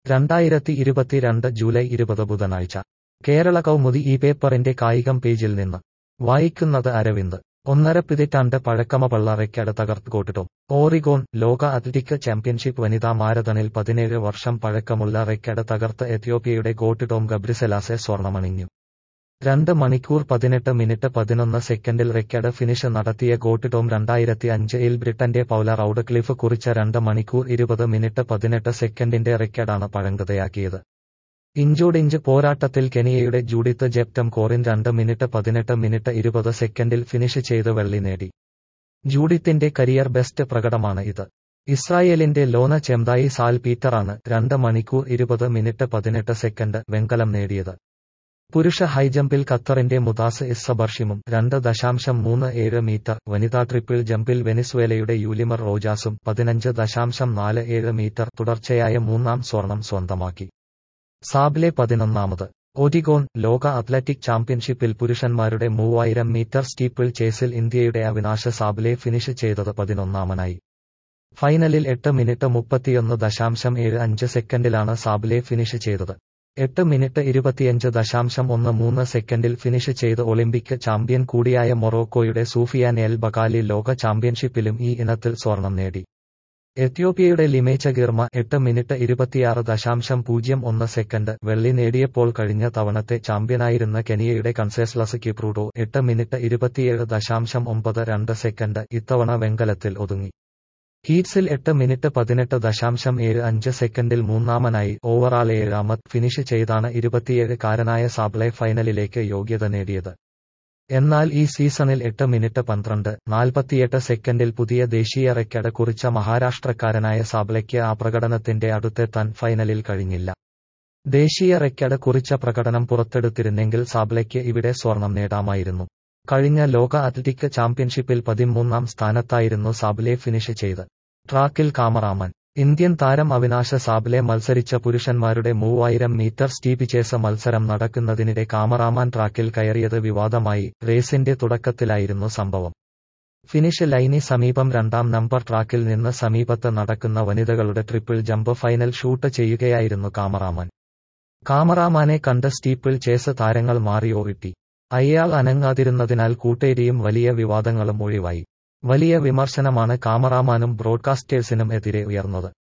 രണ്ടായിരത്തി ഇരുപത്തിരണ്ട് ജൂലൈ ഇരുപത് ബുധനാഴ്ച കേരള കൗമുദി ഈ പേപ്പറിന്റെ കായികം പേജിൽ നിന്ന് വായിക്കുന്നത് അരവിന്ദ് ഒന്നര പതിറ്റാണ്ട് പഴക്കമപള്ള റെക്കഡ് തകർത്ത് കോട്ടിട്ടു ഓറിഗോൺ ലോക അത്ലറ്റിക് ചാമ്പ്യൻഷിപ്പ് വനിതാ മാരത്തണിൽ പതിനേഴ് വർഷം പഴക്കമുള്ള റെക്കഡ് തകർത്ത് എത്യോപ്യയുടെ ഗോട്ടിട്ടോം ഗബ്രിസെലാസെ സ്വർണമണിഞ്ഞു രണ്ട് മണിക്കൂർ പതിനെട്ട് മിനിറ്റ് പതിനൊന്ന് സെക്കൻഡിൽ റെക്കഡ് ഫിനിഷ് നടത്തിയ ഗോട്ടിട്ടോം രണ്ടായിരത്തി അഞ്ചിൽ ബ്രിട്ടന്റെ പൗല റൌഡ്ക്ലിഫ് കുറിച്ച രണ്ട് മണിക്കൂർ ഇരുപത് മിനിറ്റ് പതിനെട്ട് സെക്കൻഡിന്റെ റെക്കഡാണ് പഴങ്കതയാക്കിയത് ഇഞ്ചോടിഞ്ച് പോരാട്ടത്തിൽ കെനിയയുടെ ജൂഡിത്ത് ജെപ്റ്റം കോറിൻ രണ്ട് മിനിറ്റ് പതിനെട്ട് മിനിറ്റ് ഇരുപത് സെക്കൻഡിൽ ഫിനിഷ് ചെയ്ത് വെള്ളി നേടി ജൂഡിത്തിന്റെ കരിയർ ബെസ്റ്റ് പ്രകടമാണ് ഇത് ഇസ്രായേലിന്റെ ലോന ചെംതായി സാൽ പീറ്ററാണ് രണ്ട് മണിക്കൂർ ഇരുപത് മിനിറ്റ് പതിനെട്ട് സെക്കൻഡ് വെങ്കലം നേടിയത് പുരുഷ ഹൈജമ്പിൽ ഖത്തറിന്റെ മുതാസ് ഇസ്സബർഷിമും രണ്ട് ദശാംശം മൂന്ന് ഏഴ് മീറ്റർ വനിതാ ട്രിപ്പിൾ ജമ്പിൽ വെനിസ്വേലയുടെ യൂലിമർ റോജാസും പതിനഞ്ച് ദശാംശം നാല് ഏഴ് മീറ്റർ തുടർച്ചയായ മൂന്നാം സ്വർണം സ്വന്തമാക്കി സാബിലെ പതിനൊന്നാമത് ഒരിഗോൺ ലോക അത്ലറ്റിക് ചാമ്പ്യൻഷിപ്പിൽ പുരുഷന്മാരുടെ മൂവായിരം മീറ്റർ സ്റ്റീപ്പിൾ ചേസിൽ ഇന്ത്യയുടെ അവിനാശ സാബിലെ ഫിനിഷ് ചെയ്തത് പതിനൊന്നാമനായി ഫൈനലിൽ എട്ട് മിനിറ്റ് മുപ്പത്തിയൊന്ന് ദശാംശം ഏഴ് അഞ്ച് സെക്കൻഡിലാണ് സാബിലെ ഫിനിഷ് ചെയ്തത് എട്ട് മിനിറ്റ് ഇരുപത്തിയഞ്ച് ദശാംശം ഒന്ന് മൂന്ന് സെക്കൻഡിൽ ഫിനിഷ് ചെയ്ത് ഒളിമ്പിക് ചാമ്പ്യൻ കൂടിയായ മൊറോക്കോയുടെ സൂഫിയാൻ എൽ ബകാലി ലോക ചാമ്പ്യൻഷിപ്പിലും ഈ ഇനത്തിൽ സ്വർണം നേടി എത്യോപ്യയുടെ ലിമേച്ച ഗിർമ എട്ട് മിനിറ്റ് ഇരുപത്തിയാറ് ദശാംശം പൂജ്യം ഒന്ന് സെക്കൻഡ് വെള്ളി നേടിയപ്പോൾ കഴിഞ്ഞ തവണത്തെ ചാമ്പ്യനായിരുന്ന കെനിയയുടെ കൺസേസ്ലസ് കിപ്രൂഡോ എട്ട് മിനിറ്റ് ഇരുപത്തിയേഴ് ദശാംശം ഒമ്പത് രണ്ട് സെക്കൻഡ് ഇത്തവണ വെങ്കലത്തിൽ ഒതുങ്ങി ഹീറ്റ്സിൽ എട്ട് മിനിറ്റ് പതിനെട്ട് ദശാംശം ഏഴ് അഞ്ച് സെക്കൻഡിൽ മൂന്നാമനായി ഓവറാൾ ഏഴാമത് ഫിനിഷ് ചെയ്താണ് ഇരുപത്തിയേഴ് കാരനായ സാബ്ലെ ഫൈനലിലേക്ക് യോഗ്യത നേടിയത് എന്നാൽ ഈ സീസണിൽ എട്ട് മിനിറ്റ് പന്ത്രണ്ട് നാൽപ്പത്തിയെട്ട് സെക്കൻഡിൽ പുതിയ ദേശീയ റെക്കഡ് കുറിച്ച മഹാരാഷ്ട്രക്കാരനായ സാബ്ലയ്ക്ക് ആ പ്രകടനത്തിന്റെ അടുത്തെത്താൻ ഫൈനലിൽ കഴിഞ്ഞില്ല ദേശീയ റെക്കഡ് കുറിച്ച പ്രകടനം പുറത്തെടുത്തിരുന്നെങ്കിൽ സാബ്ലയ്ക്ക് ഇവിടെ സ്വർണം നേടാമായിരുന്നു കഴിഞ്ഞ ലോക അത്ലറ്റിക് ചാമ്പ്യൻഷിപ്പിൽ പതിമൂന്നാം സ്ഥാനത്തായിരുന്നു സാബിലെ ഫിനിഷ് ചെയ്ത് ട്രാക്കിൽ കാമറാമൻ ഇന്ത്യൻ താരം അവിനാശ സാബിലെ മത്സരിച്ച പുരുഷന്മാരുടെ മൂവായിരം മീറ്റർ സ്റ്റീപിച്ചേസ മത്സരം നടക്കുന്നതിനിടെ കാമറാമാൻ ട്രാക്കിൽ കയറിയത് വിവാദമായി റേസിന്റെ തുടക്കത്തിലായിരുന്നു സംഭവം ഫിനിഷ് ലൈനി സമീപം രണ്ടാം നമ്പർ ട്രാക്കിൽ നിന്ന് സമീപത്ത് നടക്കുന്ന വനിതകളുടെ ട്രിപ്പിൾ ജമ്പ് ഫൈനൽ ഷൂട്ട് ചെയ്യുകയായിരുന്നു കാമറാമാൻ കാമറാമാനെ കണ്ട് സ്റ്റീപ്പിൾ ചേസ് താരങ്ങൾ മാറിയോ ഇട്ടി അയാൾ അനങ്ങാതിരുന്നതിനാൽ കൂട്ടേരിയും വലിയ വിവാദങ്ങളും ഒഴിവായി വലിയ വിമർശനമാണ് കാമറാമാനും ബ്രോഡ്കാസ്റ്റേഴ്സിനും എതിരെ ഉയർന്നത്